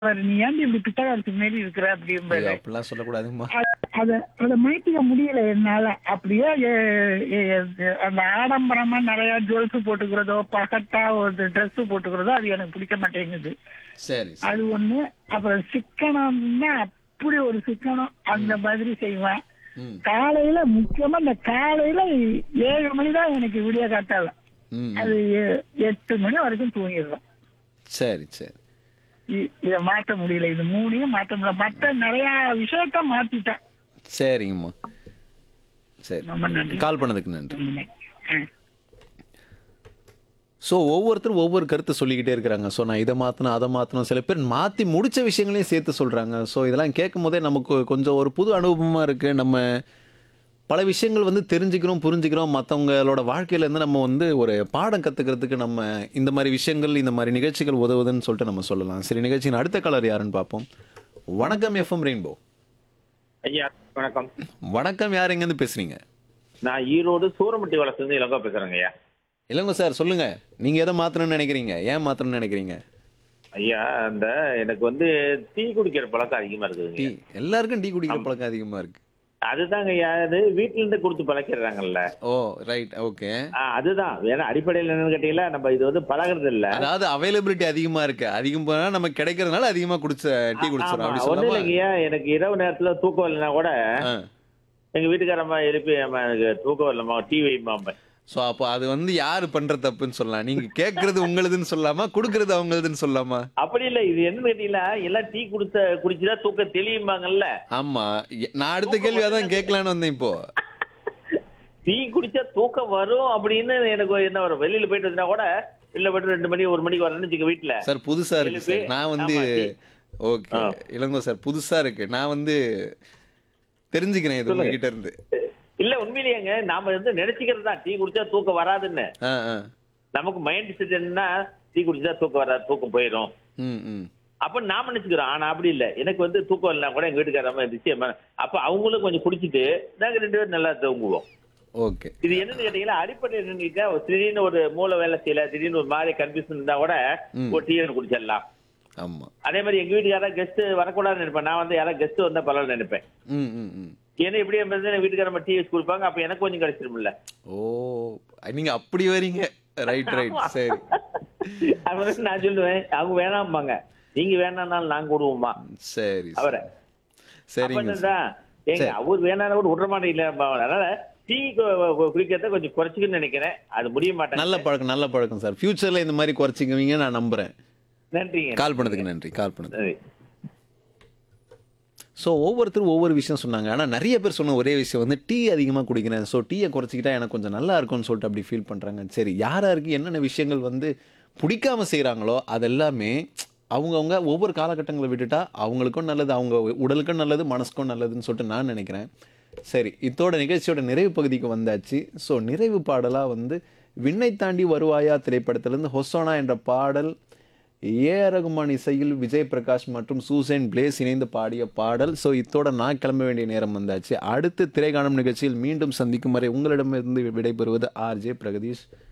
பாரு, நீ ஏன்டி இப்படி பித்தகாரத்துக்கு மாரி இருக்கிற ஐயோ, அப்படிம்பாரு அப்படிலாம் சொல்லக்கூடாதுங்கம்மா அத- அத அத மாத்திக்க முடியல என்னால அப்படியே எ- எ- எ- அந்த ஆடம்பரமா நிறைய ஜுவல்ஸ் போட்டுக்கிறதோ பகட்டா ஒரு Dress போட்டுக்கிறதோ அது எனக்கு பிடிக்க மாட்டேங்குது சரி சரி. அது ஒண்ணு அப்புறம் சிக்கனம்னா அப்படி ஒரு சிக்கனம் அந்த மாதிரி செய்வேன் ம் காலையில முக்கியமா இந்த காலையில ஏழு மணி தான் எனக்கு விடிய காட்டால ம் அது எ- எட்டு மணி வரைக்கும் தூங்கிடுவேன் சரி சரி இ- இத மாத்த முடியல இது மூணையும் மாத்த முடியல மத்த நிறைய விஷயத்த மாத்திட்டேன் சரிங்கம்மா சரி ரொம்ப நன்றி கால் பண்ணதுக்கு நன்றி ரொம்ப நன்றி. ஆ. ஸோ ஒவ்வொருத்தரும் ஒவ்வொரு கருத்து சொல்லிக்கிட்டே இருக்கிறாங்க ஸோ நான் இதை மாற்றணும் அதை மாற்றணும் சில பேர் மாற்றி முடிச்ச விஷயங்களையும் சேர்த்து சொல்கிறாங்க ஸோ இதெல்லாம் கேட்கும் போதே நமக்கு கொஞ்சம் ஒரு புது அனுபவமாக இருக்குது நம்ம பல விஷயங்கள் வந்து தெரிஞ்சுக்கிறோம் புரிஞ்சுக்கிறோம் மற்றவங்களோட வாழ்க்கையிலேருந்து நம்ம வந்து ஒரு பாடம் கற்றுக்கிறதுக்கு நம்ம இந்த மாதிரி விஷயங்கள் இந்த மாதிரி நிகழ்ச்சிகள் உதவுதுன்னு சொல்லிட்டு நம்ம சொல்லலாம் சரி நிகழ்ச்சியின் அடுத்த கலர் யாருன்னு பார்ப்போம் வணக்கம் எஃப்எம் ரெயின்போ ஐயா வணக்கம் வணக்கம் யார் எங்கேருந்து பேசுகிறீங்க நான் ஈரோடு சூரமட்டி வளர்த்துலேருந்து இளங்கோ பேசுறேங்க ஐயா இல்லைங்க சார் சொல்லுங்கள் நீங்கள் எதை மாற்றணும்னு நினைக்கிறீங்க ஏன் மாற்றணும்னு நினைக்கிறீங்க ஐயா அந்த எனக்கு வந்து டீ குடிக்கிற பழக்கம் அதிகமா இருக்குதுங்க டீ எல்லாருக்கும் டீ குடிக்கிற பழக்கம் அதிகமாக இருக்குது அதுதாங்க ஐயா அது வீட்டுல இருந்து கொடுத்து பழக்கிறாங்கல்ல ஓ ரைட் ஓகே ஆ, அதுதான் வேணா அடிப்படையில் என்னன்னு கேட்டீங்களா நம்ம இது வந்து பழகுறது இல்ல அதாவது அவைலபிலிட்டி அதிகமா இருக்கு அதிகம் போனா நமக்கு கிடைக்கிறதுனால அதிகமா குடிச்ச டீ குடிச்சிடும் அப்படி ஒண்ணு சொல்லாமா இல்லைங்கய்யா எனக்கு இரவு நேரத்துல தூக்கம் இல்லைன்னா கூட எங்க வீட்டுக்காரம்மா எழுப்பி அம்மா எனக்கு தூக்கம் இல்லம்மா டீ வைம்மா ஸோ அப்போ அது வந்து யாரு பண்ற தப்புன்னு சொல்லலாம் நீங்க கேட்கறது உங்களுதுன்னு சொல்லலாமா கொடுக்கறது அவங்களுதுன்னு சொல்லலாமா அப்படி இல்ல இது என்னன்னு கேட்டீங்களா எல்லாம் டீ குடிச்ச குடிச்சுதா தூக்கம் தெளியும்பாங்கல்ல ஆமா எ- நான் அடுத்த கேள்வி அதான் கேட்கலான்னு வந்தேன் இப்போ டீ குடிச்சா தூக்கம் வரும் அப்படின்னு எனக்கு என்ன வரும் வெளியில போயிட்டு வந்தா கூட வெளில போயிட்டு ரெண்டு மணி ஒரு மணிக்கு வரேன்னு வச்சுக்க வீட்டுல சார் புதுசா இருக்கு சார் நான் வந்து ஆமா, டீ. ஓகே இளங்கோ சார் புதுசா இருக்கு நான் வந்து தெரிஞ்சுக்கிறேன் இது உங்ககிட்ட இருந்து இல்ல உண்மையிலேயேங்க நாம வந்து நினைச்சுக்கிறது தான் டீ குடிச்சா தூக்கம் வராதுன்னு ஆ ஆ நமக்கு மைண்ட் செட் என்னன்னா டீ குடிச்சா தூக்கம் வராது தூக்கம் போயிடும் ம் ம் அப்ப நாம நினைச்சுக்கிறோம் ஆனா அப்படி இல்ல எனக்கு வந்து தூக்கம் இல்லைனா கூட எங்க வீட்டுக்காரமா நிச்சயமா அப்ப அவங்களும் கொஞ்சம் குடிச்சிட்டு நாங்க ரெண்டு பேரும் நல்லா தூங்குவோம் ஓகே இது என்னன்னு கேட்டீங்கன்னா அடிப்படை என்னன்னு கேட்டா, ஒரு திடீர்னு ஒரு மூளை வேலை செய்யல திடீர்னு ஒரு மாதிரி கன்ஃபியூஷன் இருந்தா கூட ம். ஒரு டீ குடிச்சிடலாம் ஆமா அதே மாதிரி எங்க வீட்டுக்கு யாராவது கெஸ்ட் வரக்கூடாதுன்னு நினைப்பேன் நான் வந்து யாராவது கெஸ்ட் வந்தா பரவாயில்ல நினைப்பேன் ம் ம் ம் ஏன்னா இப்படி என் என் வீட்டுக்கார டீ வச்சு கொடுப்பாங்க அப்ப எனக்கு கொஞ்சம் கிடைச்சிருமில்ல ஓ நீங்க அப்படி வரீங்க ரைட் ரைட் சரி அவங்க நான் சொல்லுவேன் அவங்க வேணாம்பாங்க நீங்க வேணாம்னாலும் நாங்க விடுவோமா சரி அவரை சரிங்க சார். அப்பதான் ஏங்க சரி. அவர் வேணாம் கூட விட மாட்டேங்கல அதனால டீ குடிக்கிறத கொஞ்சம் குறைச்சிக்கணும்னு நினைக்கிறேன் அது முடிய மாட்டேன் நல்ல பழக்கம் நல்ல பழக்கம் சார் ஃபியூச்சர்ல இந்த மாதிரி குறைச்சிக்குவீங்க நான் நம்புறேன் நன்றிங்க கால் பண்ணதுக்கு நன்றி கால் பண்ணது நன்றி ஸோ ஒவ்வொருத்தரும் ஒவ்வொரு விஷயம் சொன்னாங்க ஆனால் நிறைய பேர் சொன்ன ஒரே விஷயம் வந்து டீ அதிகமாக குடிக்கிறேன் ஸோ டீயை குறைச்சிக்கிட்டா எனக்கு கொஞ்சம் நல்லா இருக்கும்னு சொல்லிட்டு அப்படி ஃபீல் பண்ணுறாங்க சரி யார் யாருக்கு என்னென்ன விஷயங்கள் வந்து பிடிக்காம செய்கிறாங்களோ அதெல்லாமே அவங்கவுங்க ஒவ்வொரு காலகட்டங்களை விட்டுட்டா அவங்களுக்கும் நல்லது அவங்க உடலுக்கும் நல்லது மனசுக்கும் நல்லதுன்னு சொல்லிட்டு நான் நினைக்கிறேன் சரி இத்தோட நிகழ்ச்சியோட நிறைவு பகுதிக்கு வந்தாச்சு ஸோ நிறைவு பாடலாக வந்து விண்ணை தாண்டி வருவாயா திரைப்படத்திலிருந்து ஹொசோனா என்ற பாடல் ஏ ஆர் ரகுமான் இசையில் விஜய் பிரகாஷ் மற்றும் சூசேன் பிளேஸ் இணைந்து பாடிய பாடல் ஸோ இத்தோட நான் கிளம்ப வேண்டிய நேரம் வந்தாச்சு அடுத்து திரைக்காணும் நிகழ்ச்சியில் மீண்டும் சந்திக்கும் வரை உங்களிடமிருந்து விடைபெறுவது ஆர்ஜே பிரகதீஷ்